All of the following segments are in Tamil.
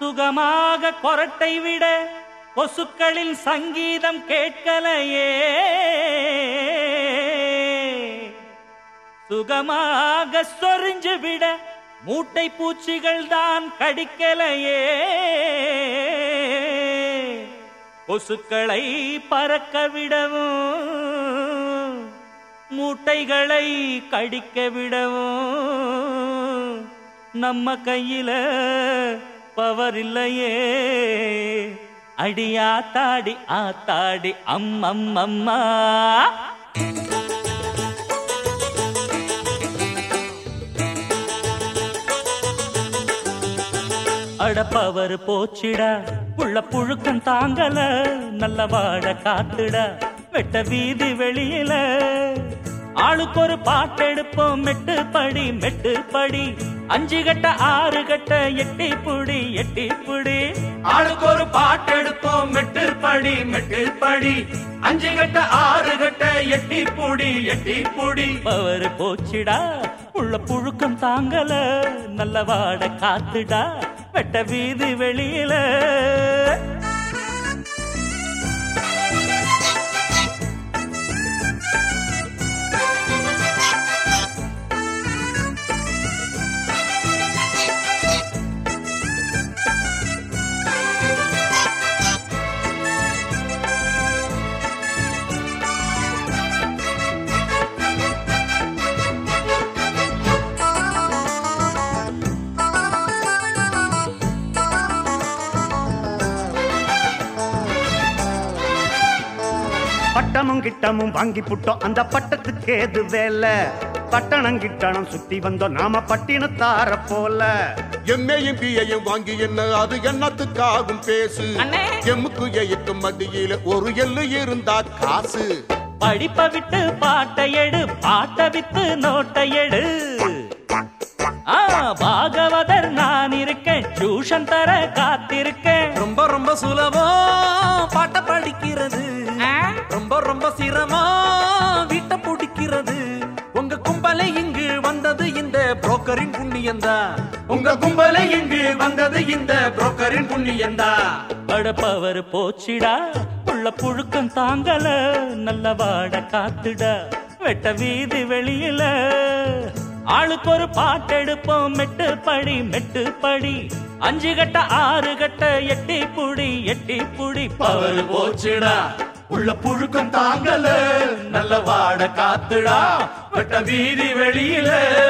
சுகமாக கொரட்டை விட கொசுக்களின் சங்கீதம் கேட்கலையே சுகமாக சொரிஞ்சு விட மூட்டை பூச்சிகள் தான் கடிக்கலையே கொசுக்களை பறக்க விடவும் மூட்டைகளை கடிக்க விடவும் நம்ம கையில பவர் இல்லையே அடி ஆத்தாடி ஆத்தாடி அம்மம் அம்மா அடப்பவர் போச்சிடா புள்ள புழுக்கம் தாங்கல நல்ல வாட காத்துடா வெட்ட வீதி வெளியில ஆளுக்கு ஒரு பாட்டெடுப்போம் மெட்டு படி மெட்டு படி அஞ்சு கட்ட ஆறு கட்ட எட்டி புடி எட்டி புடி ஆளுக்கு ஒரு பாட்டு எடுப்போம் மெட்டு படி மெட்டு படி அஞ்சு கட்ட ஆறு கட்ட எட்டி புடி எட்டி புடி பவர் போச்சிடா உள்ள புழுக்கம் தாங்கல நல்ல வாட காத்துடா வெட்ட வீதி வெளியில பட்டமும் கிட்டமும் வாங்கி புட்டோம் அந்த பட்டத்துக்கு ஏது வேலை பட்டணம் கிட்டணம் சுத்தி வந்தோம் நாம பட்டினத்தார போல எம்ஏயும் பிஏயும் வாங்கி என்ன அது என்னத்துக்காகும் பேசு அண்ணே. எம்முக்கு ஏய்க்கும் மத்தியில ஒரு எள்ளு இருந்தா காசு படிப்ப விட்டு பாட்டை எடு பாட்டை வித்து நோட்டை எடு ஆ, பாகவதர் நான் இருக்கேன் டியூஷன் தர காத்திருக்கேன் ரொம்ப ரொம்ப சுலபம் பாட்ட படிக்கிறது ரொம்ப ரொம்ப சிரமம் வீட்டை பிடிக்கிறது உங்க கும்பலை இங்கு வந்தது இந்த புரோக்கரின் புண்ணியந்தா உங்க கும்பலை இங்கு வந்தது இந்த புரோக்கரின் புண்ணியந்தா படப்பவர் போச்சிடா உள்ள புழுக்கம் தாங்கல நல்ல வாட காத்துடா வெட்ட வீதி வெளியில ஆளுக்கு ஒரு பாட்டெடுப்போம் மெட்டு படி மெட்டு படி அஞ்சு கட்ட ஆறு கட்ட எட்டி புடி எட்டி புடி பவர் போச்சுடா உள்ள புழுக்கம் தாங்கல நல்ல வாட காத்துடா வெட்ட வீதி வெளியில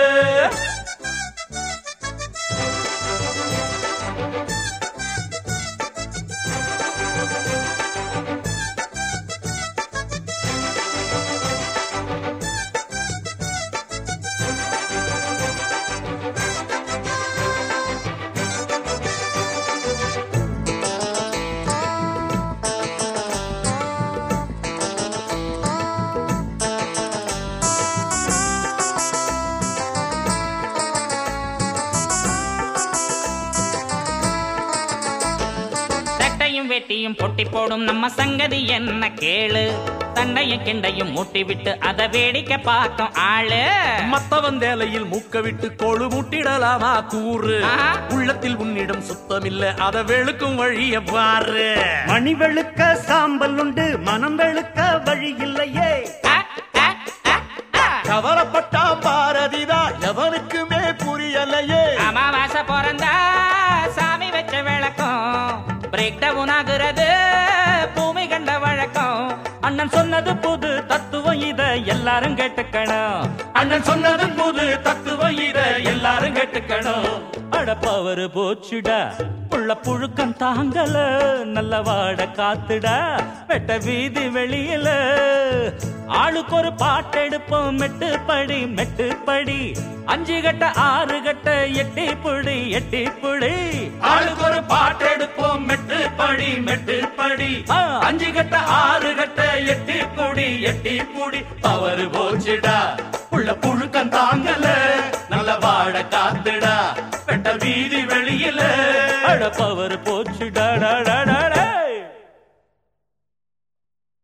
சட்டையும் வெட்டியும் பொட்டி போடும் நம்ம சங்கதி என்ன கேளு சண்டையும் கிண்டையும் மூட்டி விட்டு அதை வேடிக்கை பார்க்கும் ஆளு மத்தவன் வேலையில் மூக்க விட்டு கோழு முட்டிடலாமா கூறு ஆ. உள்ளத்தில் உன்னிடம் சுத்தமில்ல அத வெளுக்கும் வழிய பாரு மணி வெளுக்க சாம்பல் உண்டு மனம் வெளுக்க வழி இல்லையே ஆ, ஆ, ஆ, ஆ. கவலைப்பட்டா பாரதிதா எவனுக்குமே புரியலையே அமாவாசை பிறந்தா சாமி வச்ச விளக்கம் பிரேக் டவுன் ஆகுறது பூமி கண்ட வழக்கம் அண்ணன் சொன்னது புது தத்துவம் இத எல்லாரும் கேட்டுக்கணும் அண்ணன் சொன்னது புது தத்துவம் இத எல்லாரும் கேட்டுக்கணும் அடப்பவர் போச்சுடா உள்ள புழுக்கம் தாங்கல நல்ல வாட காத்துடா வெட்ட வீதி வெளியில ஆளுக்கு ஒரு பாட்டெடுப்போம் மெட்டு படி மெட்டு படி அஞ்சு கட்ட ஆறு கட்ட எட்டி புடி எட்டி புடி ஆளுக்கு ஒரு பாட்டு எடுப்போம் மெட்டு படி மெட்டு படி ஆ. அஞ்சு கட்ட ஆறு கட்ட எட்டி புடி எட்டி புடி பவர் போச்சுடா உள்ள புழுக்கம் தாங்கல நல்ல வாட காத்துடா வெட்ட வீதி வெளியில அடப்பவர் போச்சுடா டா, டா, டா, டா.